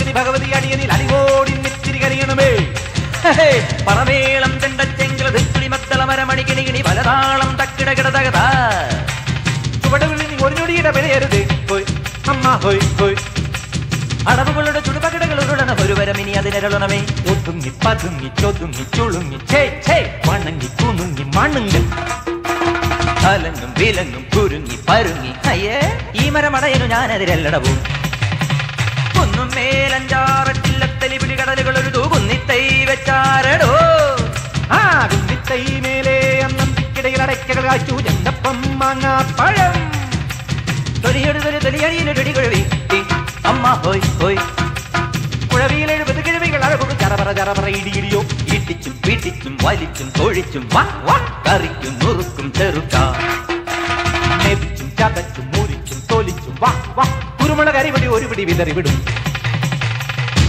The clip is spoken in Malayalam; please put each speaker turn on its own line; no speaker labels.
പത്നി ഭഗവതി അടിയനിൽ അലിവോടി നെച്ചിരി കരിയണമേ ഹേ, പറമേളം ചെണ്ടച്ചെങ്കില ധിക്കിളി മത്തള മരമണി കിണി കിണി പലതാളം തക്കിട കിടതകത ചുവടുകളിൽ നീ ഒരു ഞൊടിയുടെ വിലയരുത് ഹോയ് അമ്മ ഹോയ് ഹോയ് അടവുകളുടെ ചുടുപകിടകൾ ഉരുളണ ഒരു വരം ഇനി അതിനരുളണമേ ഒതുങ്ങി പതുങ്ങി ചൊതുങ്ങി ചുളുങ്ങി ഛേ ഛേ വണങ്ങി കുണുങ്ങി മണുങ്ങി അലങ്ങും വിലങ്ങും കുരുങ്ങി പരുങ്ങി അയ്യേ ഈ മരമടയനു ഞാനതിരല്ലടവും കുന്നും മേലഞ്ചാറട്ടില്ലത്തലി പിടി കടലുകൾ ഒരു തൂകുന്നിത്തൈ വെച്ചാരടോ ആ കുന്നിത്തൈ മേലെ അന്നന്തിക്കിടയിൽ അടയ്ക്കകൾ കാച്ചു ചെണ്ടപ്പം മാങ്ങാ പഴം തൊലിയെടുതൊരു തൊലിയണിയിലൊടി കുഴവി അമ്മ ഹോയ് ഹോയ് കുഴവിയിൽ എഴുപത് കിഴവികൾ അഴകും ചറപറ ചറപറ ഇടിയിടിയോ ഇടിച്ചും പിടിച്ചും വലിച്ചും തൊഴിച്ചും വാ വാ കറിക്കും നുറുക്കും ചെറുക്ക നെരിച്ചും ചതച്ചും മുറിച്ചും തൊലിച്ചും വാ വാ കുരുമുളക് അരിപടി ഒരു പിടി വിതറി വിടും